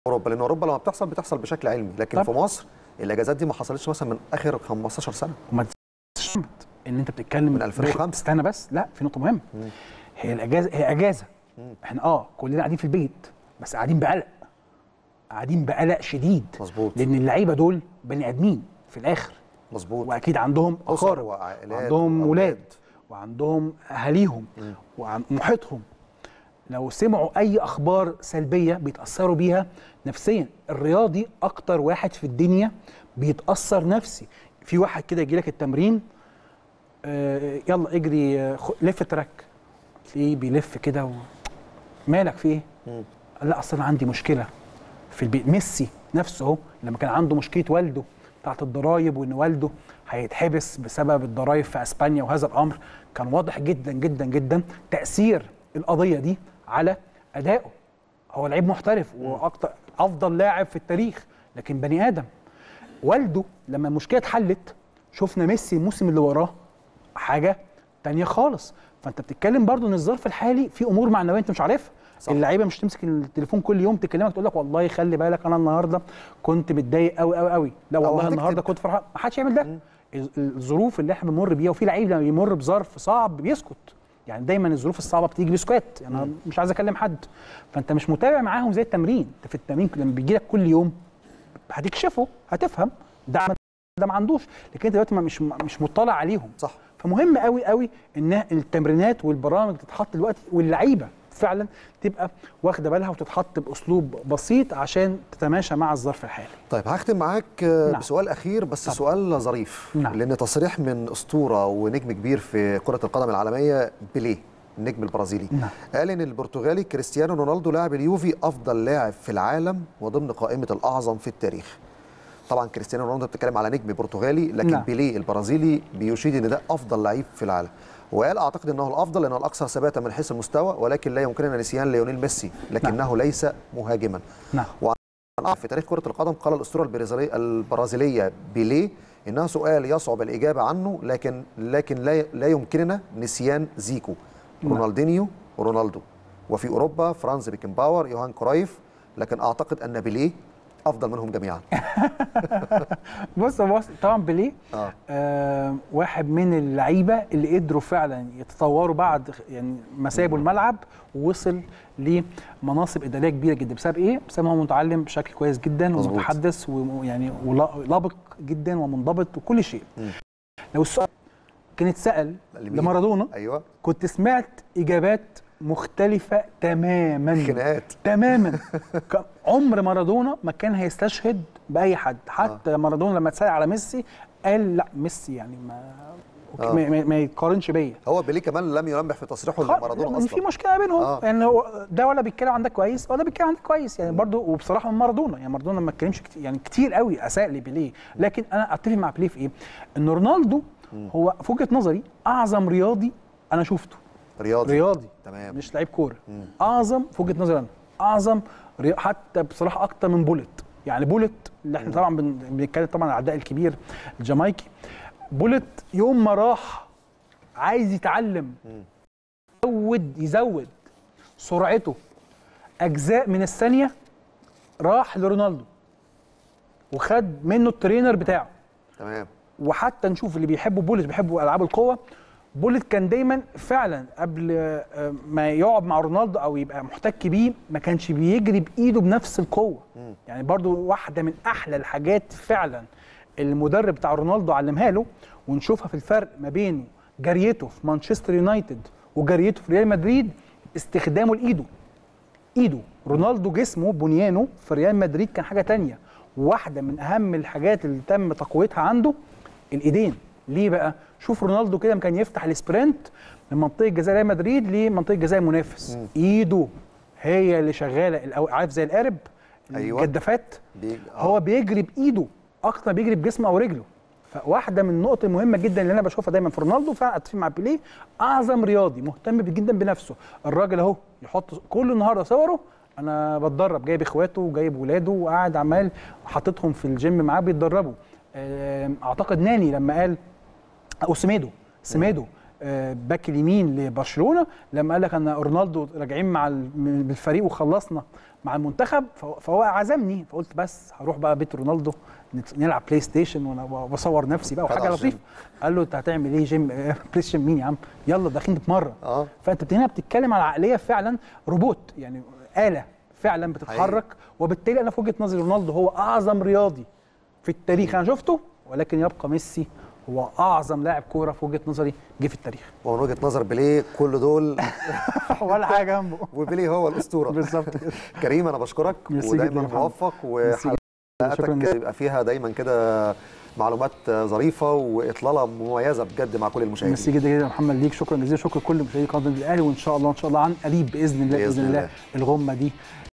اوروبا لان اوروبا لما بتحصل بتحصل بشكل علمي لكن طب. في مصر الاجازات دي ما حصلتش مثلا من اخر 15 سنه وما تنساش ان انت بتتكلم من 2005. استنى بس لا في نقطه مهمه هي الاجازه هي اجازه احنا اه كلنا قاعدين في البيت بس قاعدين بقلق قاعدين بقلق شديد مظبوط. لان اللعيبه دول بني ادمين في الاخر مظبوط واكيد عندهم أسر اقارب وعائلات وعندهم وأولاد. ولاد وعندهم اهاليهم ومحيطهم لو سمعوا اي اخبار سلبيه بيتاثروا بيها نفسيا الرياضي اكتر واحد في الدنيا بيتاثر نفسي في واحد كده يجي لك التمرين آه يلا اجري آه، خ- لف تراك تلاقيه بيلف كده و... مالك في ايه؟ لا اصل انا عندي مشكله في البيت ميسي نفسه اهو لما كان عنده مشكله والده بتاعت الضرايب وان والده هيتحبس بسبب الضرايب في اسبانيا وهذا الامر كان واضح جدا جدا جدا تاثير القضيه دي على ادائه هو لعيب محترف واكتر افضل لاعب في التاريخ لكن بني ادم والده لما المشكله اتحلت شفنا ميسي الموسم اللي وراه حاجه تانية خالص فانت بتتكلم برضو ان الظرف الحالي في امور معنويه انت مش عارفها صح. اللعيبه مش تمسك التليفون كل يوم تكلمك تقول لك والله خلي بالك انا النهارده كنت متضايق قوي قوي قوي لا أو والله هتكتب. النهارده كنت فرحان ما حدش يعمل ده ال- الظروف اللي احنا بنمر بيها وفي لعيب لما بيمر بظرف صعب بيسكت يعني دايما الظروف الصعبه بتيجي بسكات يعني انا مش عايز اكلم حد فانت مش متابع معاهم زي التمرين انت في التمرين لما بيجي لك كل يوم هتكشفه هتفهم ده عمل ده ما عندوش لكن انت دلوقتي ما- مش مش مطلع عليهم صح فمهم قوي قوي ان التمرينات والبرامج تتحط دلوقتي واللعيبه فعلا تبقى واخده بالها وتتحط باسلوب بسيط عشان تتماشى مع الظرف الحالي طيب هختم معاك آه، نعم. بسؤال اخير بس طبعا. سؤال ظريف نعم. لان تصريح من اسطوره ونجم كبير في كره القدم العالميه بيليه النجم البرازيلي نعم. قال ان البرتغالي كريستيانو رونالدو لاعب اليوفي افضل لاعب في العالم وضمن قائمه الاعظم في التاريخ طبعا كريستيانو رونالدو بتتكلم على نجم برتغالي لكن نعم. بيليه البرازيلي بيشيد ان ده افضل لعيب في العالم وقال اعتقد انه الافضل لانه الاكثر ثباتا من حيث المستوى ولكن لا يمكننا نسيان ليونيل ميسي لكنه ليس مهاجما نعم عن في تاريخ كرة القدم قال الأسطورة البرازيلية البرازيلية بيليه إنها سؤال يصعب الإجابة عنه لكن لكن لا لا يمكننا نسيان زيكو نعم. رونالدينيو ورونالدو وفي أوروبا فرانز بيكنباور يوهان كرويف لكن أعتقد أن بيليه أفضل منهم جميعا بص بص طبعا بيليه آه. آه واحد من اللعيبه اللي قدروا فعلا يتطوروا بعد يعني ما سابوا الملعب ووصل لمناصب اداريه كبيره جدا بسبب ايه؟ بسبب إن هو متعلم بشكل كويس جدا مظبوط. ومتحدث ويعني ولبق جدا ومنضبط وكل شيء. لو السؤال كان اتسال لمين؟ لمارادونا أيوه كنت سمعت اجابات مختلفه تماما خناقات تماما ك- عمر مارادونا ما كان هيستشهد باي حد حتى آه. مارادونا لما اتسال على ميسي قال لا ميسي يعني ما آه. ما, ما, ما يتقارنش بيا هو بيليه كمان لم يلمح في تصريحه لمارادونا إن في أصلا مشكله بينهم آه. آه. يعني هو ده ولا بيتكلم عن ده كويس ولا بيتكلم عن ده كويس يعني برضه وبصراحه من مارادونا يعني مارادونا ما اتكلمش كتير يعني كتير قوي اساء لبيليه لكن انا اتفق مع بيليه في ايه؟ ان رونالدو هو في وجهه نظري اعظم رياضي انا شفته رياضي رياضي تمام مش لعيب كوره اعظم في وجهه نظري انا اعظم ري... حتى بصراحه اكتر من بولت يعني بولت اللي احنا طبعا بن- بنتكلم طبعا عن العداء الكبير الجامايكي بولت يوم ما راح عايز يتعلم يزود يزود سرعته اجزاء من الثانيه راح لرونالدو وخد منه الترينر بتاعه تمام وحتى نشوف اللي بيحبوا بولت بيحبوا العاب القوه بولت كان دايما فعلا قبل آه، ما يقعد مع رونالدو او يبقى محتك بيه ما كانش بيجري بايده بنفس القوه يعني برضو واحده من احلى الحاجات فعلا المدرب بتاع رونالدو علمها له ونشوفها في الفرق ما بين جريته في مانشستر يونايتد وجريته في ريال مدريد استخدامه لايده ايده رونالدو جسمه بنيانه في ريال مدريد كان حاجه تانية واحده من اهم الحاجات اللي تم تقويتها عنده الايدين ليه بقى شوف رونالدو كده كان يفتح السبرنت من منطقه جزاء ريال مدريد لمنطقه جزاء المنافس ايده هي اللي شغاله الأو- عارف زي القارب أيوة. الجدافات بيج... هو بيجري بايده اكتر ما بيجري بجسمه او رجله فواحده من النقط المهمه جدا اللي انا بشوفها دايما في رونالدو فعلا اتفق مع بيليه اعظم رياضي مهتم جدا بنفسه الراجل اهو يحط كل النهارده صوره انا بتدرب جايب اخواته وجايب ولاده وقاعد عمال حاططهم في الجيم معاه بيتدربوا آم، اعتقد ناني لما قال او سميدو سميدو آه، باك اليمين لبرشلونه لما قال لك انا رونالدو راجعين مع ال- من- بالفريق وخلصنا مع المنتخب فهو- فهو عزمني فقلت بس هروح بقى بيت رونالدو نت- نلعب بلاي ستيشن وأنا- وبصور نفسي بقى خد وحاجه على لطيفه قال له انت هتعمل ايه جيم آه، بلاي ستيشن مين يا عم يلا داخلين نتمرن اه فانت هنا بتتكلم على عقليه فعلا روبوت يعني اله فعلا بتتحرك وبالتالي انا في وجهه نظري رونالدو هو اعظم رياضي في التاريخ انا شفته ولكن يبقى ميسي هو اعظم لاعب كوره في وجهه نظري جه في التاريخ ومن وجهه نظر بيليه كل دول ولا حاجه جنبه وبيليه هو الاسطوره بالظبط كده كريم انا بشكرك ميرسي ودايما جداً يا محمد. موفق ميرسي جداً. شكراً وحلقاتك جزيلاً. يبقى فيها دايما كده معلومات ظريفه واطلاله مميزه بجد مع كل المشاهدين ميرسي جدا جدا يا محمد ليك شكرا جزيلا شكرا لكل مشاهدي قناه النادي الاهلي وان شاء الله ان شاء الله عن قريب باذن الله بإذن باذن الله الله. الغمه دي